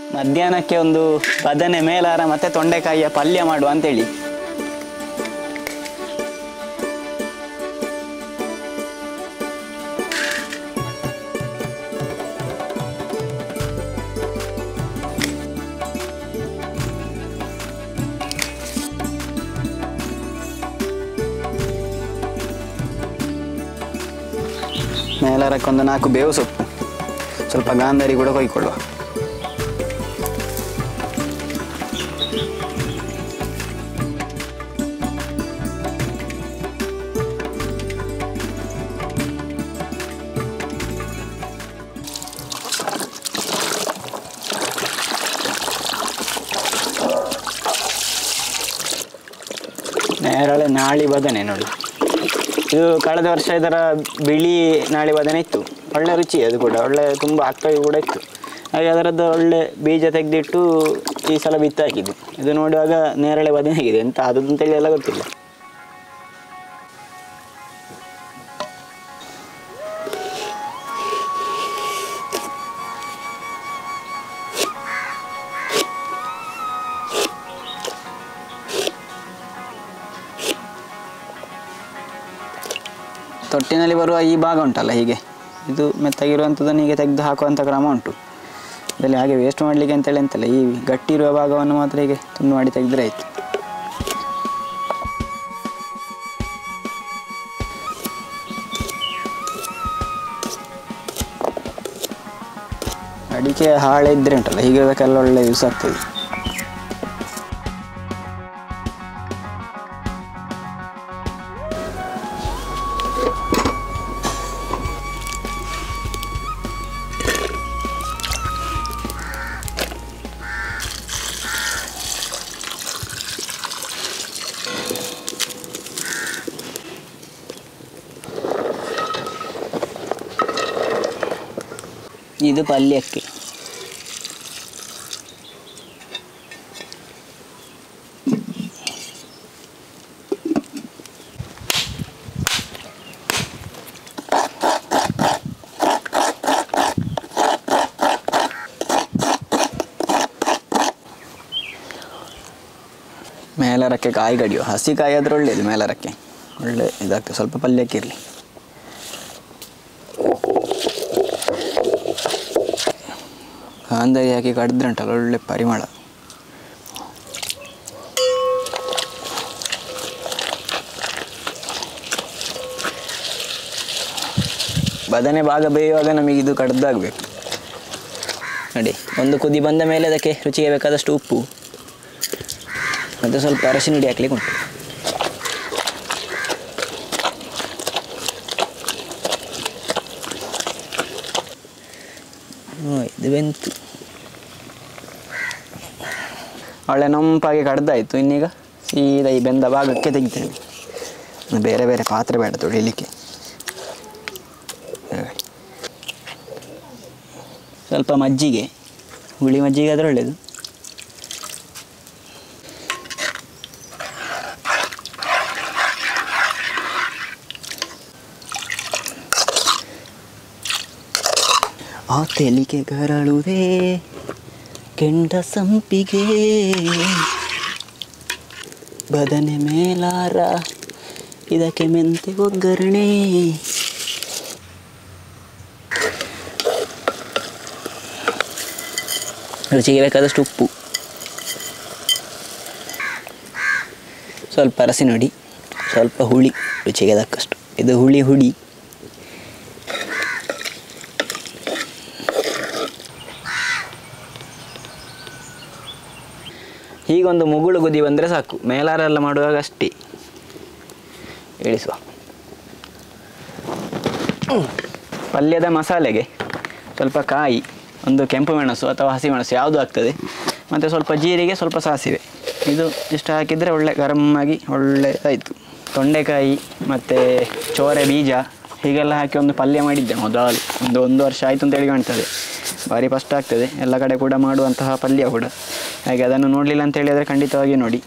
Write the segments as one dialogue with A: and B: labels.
A: ಮಧ್ಯಾಹ್ನಕ್ಕೆ ಒಂದು ಬದನೆ ಮೇಲಾರ ಮತ್ತೆ ತೊಂಡೆಕಾಯಿಯ ಪಲ್ಯ ಮಾಡುವ ಅಂತೇಳಿ ಮೇಲಾರಕ್ಕೊಂದು ನಾಲ್ಕು ಬೇವು ಸೊಪ್ಪು ಸ್ವಲ್ಪ ಗಾಂಧಾರಿ ಕೂಡ ಕೊಯ್ಕೊಳ್ಳುವ ನೇರಳೆ ನಾಳಿ ಬದನೆ ನೋಡಿ ಇದು ಕಳೆದ ವರ್ಷ ಇದರ ಬಿಳಿ ನಾಳಿ ಬದನೆ ಇತ್ತು ಒಳ್ಳೆ ರುಚಿ ಅದು ಕೂಡ ಒಳ್ಳೆ ತುಂಬ ಆಗ್ತವೆ ಕೂಡ ಇತ್ತು ಹಾಗೆ ಅದರದ್ದು ಒಳ್ಳೆ ಬೀಜ ತೆಗೆದಿಟ್ಟು ಈ ಸಲ ಬಿತ್ತು ಹಾಕಿದ್ದು ಇದು ನೋಡುವಾಗ ನೇರಳೆ ಬದನೆ ಆಗಿದೆ ಎಂತ ಅದು ಅಂತೇಳಿ ಎಲ್ಲ ಗೊತ್ತಿಲ್ಲ ತೊಟ್ಟಿನಲ್ಲಿ ಬರುವ ಈ ಭಾಗ ಉಂಟಲ್ಲ ಹೀಗೆ ಇದು ಮೆತ್ತಗಿರುವಂಥದ್ದನ್ನು ಹೀಗೆ ತೆಗೆದು ಹಾಕುವಂಥ ಕ್ರಮ ಉಂಟು ಇದರಲ್ಲಿ ಹಾಗೆ ವೇಸ್ಟ್ ಮಾಡಲಿಕ್ಕೆ ಅಂತೇಳಿ ಅಂತಲ್ಲ ಈ ಗಟ್ಟಿ ಇರುವ ಭಾಗವನ್ನು ಮಾತ್ರ ಹೀಗೆ ತುಂಡು ಮಾಡಿ ತೆಗೆದ್ರೆ ಆಯಿತು ಅಡಿಕೆ ಹಾಳೆ ಇದ್ರೆ ಉಂಟಲ್ಲ ಹೀಗೆ ಇದಕ್ಕೆಲ್ಲ ಒಳ್ಳೆ ಯೂಸ್ ಆಗ್ತದೆ ಇದು ಪಲ್ಯಕ್ಕೆ ಮೇಲರಕ್ಕೆ ಕಾಯಿ ಕಡಿಯೋ ಹಸಿ ಕಾಯಿ ಆದ್ರೆ ಒಳ್ಳೇದು ಮೇಲರಕ್ಕೆ ಒಳ್ಳೆ ಇದಾಗ್ತದೆ ಸ್ವಲ್ಪ ಪಲ್ಯಕ್ಕೆ ಇರಲಿ ಗಾಂಧಾರಿ ಹಾಕಿ ಕಡಿದ್ರೆ ಉಂಟಲ್ಲ ಒಳ್ಳೆ ಪರಿಮಳ ಬದನೆ ಭಾಗ ಬೇಯುವಾಗ ನಮಗೆ ಇದು ಕಡ್ದಾಗಬೇಕು ನೋಡಿ ಒಂದು ಕುದಿ ಬಂದ ಮೇಲೆ ಅದಕ್ಕೆ ರುಚಿಗೆ ಬೇಕಾದಷ್ಟು ಉಪ್ಪು ಮತ್ತು ಸ್ವಲ್ಪ ಅರಶಿನ ಹುಡಿ ಹಾಕ್ಲಿಕ್ಕೆ ಉಂಟು ಹ್ಞೂ ಇದು ಬೆಂತು ಒಳ್ಳೆ ನೊಂಪಾಗಿ ಕಡ್ದಾಯಿತು ಇನ್ನೀಗ ಸೀದಾ ಈ ಬೆಂದ ಭಾಗಕ್ಕೆ ತೆಗಿತೇನೆ ಇನ್ನು ಬೇರೆ ಬೇರೆ ಪಾತ್ರೆ ಬೇಡ ತೊಳಿಲಿಕ್ಕೆ ಹಾಗೆ. ಸ್ವಲ್ಪ ಮಜ್ಜಿಗೆ ಹುಳಿ ಮಜ್ಜಿಗೆ ಆದರೆ ಒಳ್ಳೆಯದು ಆ ತೆಲಿಗೆ ಗರಳುವೆ ಕೆಂಡ ಸಂಪಿಗೆ ಬದನೆ ಮೇಲಾರ ಇದಕ್ಕೆ ಮೆಂತೆ ಒಗ್ಗರಣೆ ರುಚಿಗೆ ಬೇಕಾದಷ್ಟು ಉಪ್ಪು ಸ್ವಲ್ಪ ಅರಸಿನ ಹುಡಿ ಸ್ವಲ್ಪ ಹುಳಿ ರುಚಿಗೆ ತಕ್ಕಷ್ಟು ಇದು ಹುಳಿ ಹುಡಿ ಹೀಗೊಂದು ಮುಗುಳು ಗುದಿ ಬಂದರೆ ಸಾಕು ಮೇಲಾರೆಲ್ಲ ಮಾಡುವಾಗ ಅಷ್ಟೇ ಇಳಿಸುವ ಪಲ್ಯದ ಮಸಾಲೆಗೆ ಸ್ವಲ್ಪ ಕಾಯಿ ಒಂದು ಕೆಂಪು ಮೆಣಸು ಅಥವಾ ಹಸಿ ಮೆಣಸು ಯಾವುದು ಆಗ್ತದೆ ಮತ್ತು ಸ್ವಲ್ಪ ಜೀರಿಗೆ ಸ್ವಲ್ಪ ಸಾಸಿವೆ ಇದು ಇಷ್ಟು ಹಾಕಿದರೆ ಒಳ್ಳೆ ಗರಮ್ ಆಗಿ ಒಳ್ಳೆದಾಯಿತು ತೊಂಡೆಕಾಯಿ ಮತ್ತು ಚೋರೆ ಬೀಜ ಹೀಗೆಲ್ಲ ಹಾಕಿ ಒಂದು ಪಲ್ಯ ಮಾಡಿದ್ದೆ ಮೊದಲು ಒಂದು ಒಂದು ವರ್ಷ ಆಯಿತು ಅಂತೇಳಿ ಕಾಣ್ತದೆ ಭಾರಿ ಫಸ್ಟ್ ಆಗ್ತದೆ ಎಲ್ಲ ಕಡೆ ಕೂಡ ಮಾಡುವಂತಹ ಪಲ್ಯ ಕೂಡ ಹಾಗೆ ಅದನ್ನು ನೋಡಲಿಲ್ಲ ಅಂತ ಹೇಳಿದರೆ ಖಂಡಿತವಾಗಿ ನೋಡಿ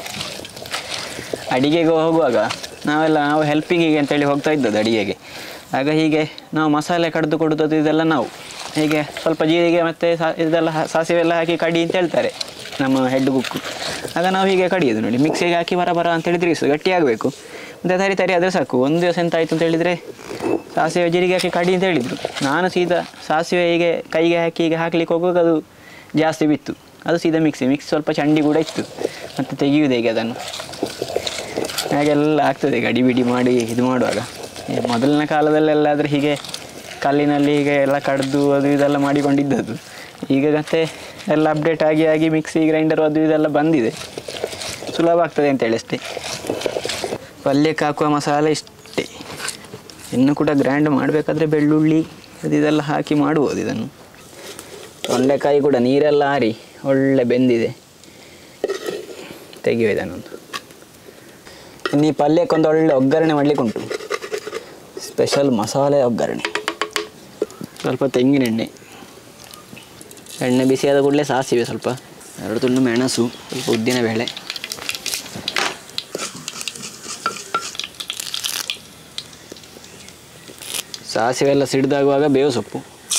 A: ಅಡಿಗೆಗೆ ಹೋಗುವಾಗ ನಾವೆಲ್ಲ ನಾವು ಹೆಲ್ಪಿಂಗಿಗೆ ಅಂತೇಳಿ ಹೋಗ್ತಾ ಇದ್ದದ್ದು ಅಡಿಗೆಗೆ ಆಗ ಹೀಗೆ ನಾವು ಮಸಾಲೆ ಕಡಿದು ಕೊಡುವುದು ಇದೆಲ್ಲ ನಾವು ಹೀಗೆ ಸ್ವಲ್ಪ ಜೀರಿಗೆ ಮತ್ತು ಸಾ ಇದೆಲ್ಲ ಹ- ಸಾಸಿವೆ ಎಲ್ಲ ಹಾಕಿ ಕಡಿ ಅಂತ ಹೇಳ್ತಾರೆ ನಮ್ಮ ಹೆಡ್ ಕುಕ್ಕು ಆಗ ನಾವು ಹೀಗೆ ಕಡಿಯೋದು ನೋಡಿ ಮಿಕ್ಸಿಗೆ ಹಾಕಿ ಬರ ಬರ ಅಂತೇಳಿ ತಿರುಗಿಸೋದು ಗಟ್ಟಿ ಆಗಬೇಕು ಮತ್ತು ತರಿ ತರಿ ಆದರೆ ಸಾಕು ಒಂದು ದಿವಸ ಎಂತ ಆಯಿತು ಅಂತ ಹೇಳಿದರೆ ಸಾಸಿವೆ ಜೀರಿಗೆ ಹಾಕಿ ಕಡಿ ಅಂತ ಹೇಳಿದರು ನಾನು ಸೀದಾ ಸಾಸಿವೆ ಹೀಗೆ ಕೈಗೆ ಹಾಕಿ ಹೀಗೆ ಹಾಕ್ಲಿಕ್ಕೆ ಹೋಗುವಾಗ ಅದು ಜಾಸ್ತಿ ಬಿತ್ತು ಅದು ಸೀದಾ ಮಿಕ್ಸಿ ಮಿಕ್ಸಿ ಸ್ವಲ್ಪ ಚಂಡಿ ಕೂಡ ಇತ್ತು ಮತ್ತು ತೆಗೆಯುವುದು ಹೇಗೆ ಅದನ್ನು ಹಾಗೆಲ್ಲ ಆಗ್ತದೆ ಗಡಿ ಬಿಡಿ ಮಾಡಿ ಇದು ಮಾಡುವಾಗ ಈ ಮೊದಲಿನ ಕಾಲದಲ್ಲೆಲ್ಲಾದರೆ ಹೀಗೆ ಕಲ್ಲಿನಲ್ಲಿ ಹೀಗೆ ಎಲ್ಲ ಕಡ್ದು ಅದು ಇದೆಲ್ಲ ಮಾಡಿಕೊಂಡಿದ್ದದ್ದು ಈಗ ಮತ್ತೆ ಎಲ್ಲ ಅಪ್ಡೇಟ್ ಆಗಿ ಆಗಿ ಮಿಕ್ಸಿ ಗ್ರೈಂಡರ್ ಅದು ಇದೆಲ್ಲ ಬಂದಿದೆ ಸುಲಭ ಆಗ್ತದೆ ಅಂತೇಳಿ ಅಷ್ಟೇ ಪಲ್ಯಕ್ಕೆ ಹಾಕುವ ಮಸಾಲೆ ಇಷ್ಟೇ ಇನ್ನು ಕೂಡ ಗ್ರೈಂಡ್ ಮಾಡಬೇಕಾದ್ರೆ ಬೆಳ್ಳುಳ್ಳಿ ಅದು ಇದೆಲ್ಲ ಹಾಕಿ ಮಾಡ್ಬೋದು ಇದನ್ನು ತೊಂಡೆಕಾಯಿ ಕೂಡ ನೀರೆಲ್ಲ ಆರಿ ಒಳ್ಳೆ ಬೆಂದಿದೆ ತೆಗೆಯುವ ಇದನ್ನೊಂದು ಇನ್ನು ಈ ಪಲ್ಯಕ್ಕೆ ಒಂದು ಒಳ್ಳೆ ಒಗ್ಗರಣೆ ಮಾಡಲಿಕ್ಕೆ ಉಂಟು ಸ್ಪೆಷಲ್ ಮಸಾಲೆ ಒಗ್ಗರಣೆ ಸ್ವಲ್ಪ ತೆಂಗಿನ ಎಣ್ಣೆ ಎಣ್ಣೆ ಬಿಸಿಯಾದ ಕೂಡಲೇ ಸಾಸಿವೆ ಸ್ವಲ್ಪ ಎರಡು ತುಂಡು ಮೆಣಸು ಸ್ವಲ್ಪ ಉದ್ದಿನ ಬೇಳೆ ಸಾಸಿವೆ ಎಲ್ಲ ಸಿಡ್ದಾಗುವಾಗ ಬೇವು ಸೊಪ್ಪು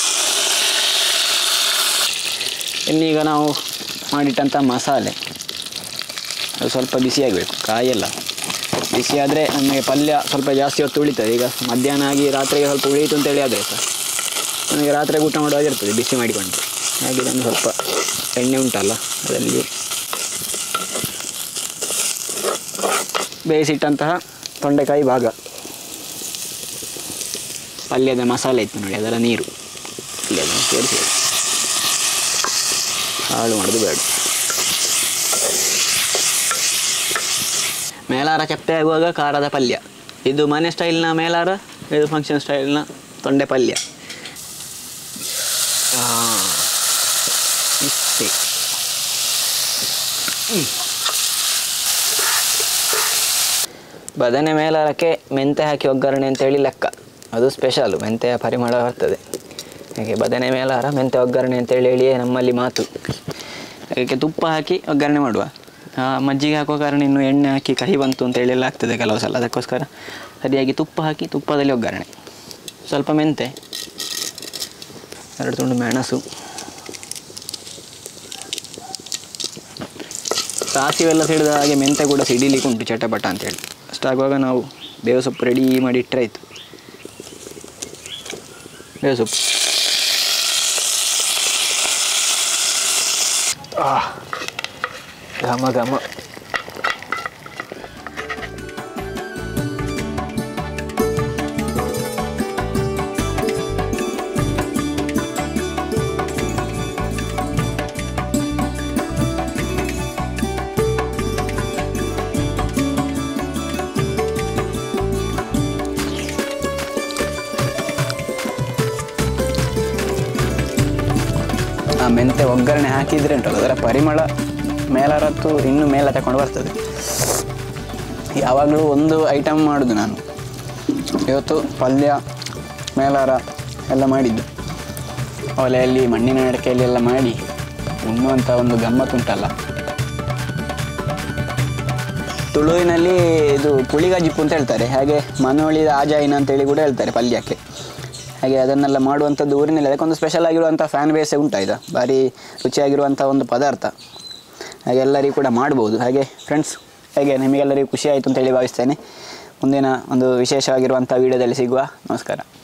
A: ಇನ್ನೀಗ ನಾವು ಮಾಡಿಟ್ಟಂಥ ಮಸಾಲೆ ಅದು ಸ್ವಲ್ಪ ಬಿಸಿಯಾಗಬೇಕು ಕಾಯೆಲ್ಲ ಬಿಸಿ ಆದರೆ ನಮಗೆ ಪಲ್ಯ ಸ್ವಲ್ಪ ಜಾಸ್ತಿ ಹೊತ್ತು ಉಳಿತದೆ ಈಗ ಮಧ್ಯಾಹ್ನ ಆಗಿ ರಾತ್ರಿಗೆ ಸ್ವಲ್ಪ ಉಳಿಯಿತು ಅಂತೇಳಿ ಆದರೆ ಸಹ ನನಗೆ ರಾತ್ರಿ ಊಟ ಮಾಡುವಾಗ ಇರ್ತದೆ ಬಿಸಿ ಮಾಡಿಕೊಂಡು ಹಾಗೆ ನಾನು ಸ್ವಲ್ಪ ಎಣ್ಣೆ ಉಂಟಲ್ಲ ಅದರಲ್ಲಿ ಬೇಯಿಸಿಟ್ಟಂತಹ ತೊಂಡೆಕಾಯಿ ಭಾಗ ಪಲ್ಯದ ಮಸಾಲೆ ಇತ್ತು ನೋಡಿ ಅದರ ನೀರು ಇಲ್ಲಿ ಅದನ್ನು ಸೇರಿಸಿ ಹಾಳು ಮಾಡೋದು ಬೇಡ ಮೇಲಾರ ಕೆಪ್ಪೆ ಆಗುವಾಗ ಖಾರದ ಪಲ್ಯ ಇದು ಮನೆ ಸ್ಟೈಲ್ನ ಮೇಲಾರ ಇದು ಫಂಕ್ಷನ್ ಸ್ಟೈಲ್ನ ತೊಂಡೆ ಪಲ್ಯ ಆ, ಇಷ್ಟೇ ಹ್ಮ್. ಬದನೆ ಮೇಲಾರಕ್ಕೆ ಮೆಂತೆ ಹಾಕಿ ಒಗ್ಗರಣೆ ಅಂತೇಳಿ ಲೆಕ್ಕ ಅದು ಸ್ಪೆಷಲು ಮೆಂತೆಯ ಪರಿಮಳ ಬರ್ತದೆ ಹಾಗೆ ಬದನೆ ಮೇಲಾರ ಮೆಂತೆ ಒಗ್ಗರಣೆ ಅಂತೇಳಿ ಹೇಳಿಯೇ ನಮ್ಮಲ್ಲಿ ಮಾತು ಅದಕ್ಕೆ ತುಪ್ಪ ಹಾಕಿ ಒಗ್ಗರಣೆ ಮಾಡುವ ಆ, ಮಜ್ಜಿಗೆ ಹಾಕುವ ಕಾರಣ ಇನ್ನು ಎಣ್ಣೆ ಹಾಕಿ ಕಹಿ ಬಂತು ಅಂತೇಳಿ ಎಲ್ಲ ಆಗ್ತದೆ ಕೆಲವು ಸಲ ಅದಕ್ಕೋಸ್ಕರ ಸರಿಯಾಗಿ ತುಪ್ಪ ಹಾಕಿ ತುಪ್ಪದಲ್ಲಿ ಒಗ್ಗರಣೆ ಸ್ವಲ್ಪ ಮೆಂತೆ ಎರಡು ತುಂಡು ಮೆಣಸು ಸಾಸಿವೆಲ್ಲ ಸಿಡಿದ ಹಾಗೆ ಮೆಂತೆ ಕೂಡ ಸಿಡಿಲಿಕ್ಕೆ ಉಂಟು ಚಟಪಟ ಅಂತೇಳಿ ಅಷ್ಟಾಗುವಾಗ ನಾವು ಬೇವು ಸೊಪ್ಪು ರೆಡಿ ಮಾಡಿ ಇಟ್ಟರೆ ಆಯಿತು ಬೇವು ಸೊಪ್ಪು ಆ ಘಮ ಘಮ ಆ ಮೆಂತೆ ಒಗ್ಗರಣೆ ಹಾಕಿದ್ರೆ ಉಂಟಲ್ಲ ಅದರ ಪರಿಮಳ ಮೇಲಾರತ್ತು ಇನ್ನೂ ಮೇಲೆ ತಗೊಂಡು ಬರ್ತದೆ ಯಾವಾಗಲೂ ಒಂದು ಐಟಮ್ ಮಾಡೋದು ನಾನು ಇವತ್ತು ಪಲ್ಯ ಮೇಲಾರ ಎಲ್ಲ ಮಾಡಿದ್ದು ಒಲೆಯಲ್ಲಿ ಮಣ್ಣಿನ ಅಡಕೆಯಲ್ಲಿ ಎಲ್ಲ ಮಾಡಿ ಉಣ್ಣುವಂಥ ಒಂದು ಗಮ್ಮತ್ತುಂಟಲ್ಲ ತುಳುವಿನಲ್ಲಿ ಇದು ಪುಳಿಗಾಜಿಪ್ಪು ಅಂತ ಹೇಳ್ತಾರೆ ಹಾಗೆ ಮನೋಳಿದ ಆಜಾಯಿನ ಅಂತೇಳಿ ಕೂಡ ಹೇಳ್ತಾರೆ ಪಲ್ಯಕ್ಕೆ ಹಾಗೆ ಅದನ್ನೆಲ್ಲ ಮಾಡುವಂಥದ್ದು ಊರಿನಲ್ಲಿ ಅದಕ್ಕೊಂದು ಸ್ಪೆಷಲ್ ಆಗಿರುವಂಥ ಫ್ಯಾನ್ ಬೇಸೇ ಉಂಟು ಇದು ಭಾರಿ ರುಚಿಯಾಗಿರುವಂಥ ಒಂದು ಪದಾರ್ಥ ಹಾಗೆ ಎಲ್ಲರಿಗೂ ಕೂಡ ಮಾಡ್ಬೋದು ಹಾಗೆ ಫ್ರೆಂಡ್ಸ್ ಹಾಗೆ ನಿಮಗೆಲ್ಲರಿಗೂ ಖುಷಿ ಆಯಿತು ಅಂತೇಳಿ ಭಾವಿಸ್ತೇನೆ ಮುಂದಿನ ಒಂದು ವಿಶೇಷವಾಗಿರುವಂಥ ವೀಡಿಯೋದಲ್ಲಿ ಸಿಗುವ ನಮಸ್ಕಾರ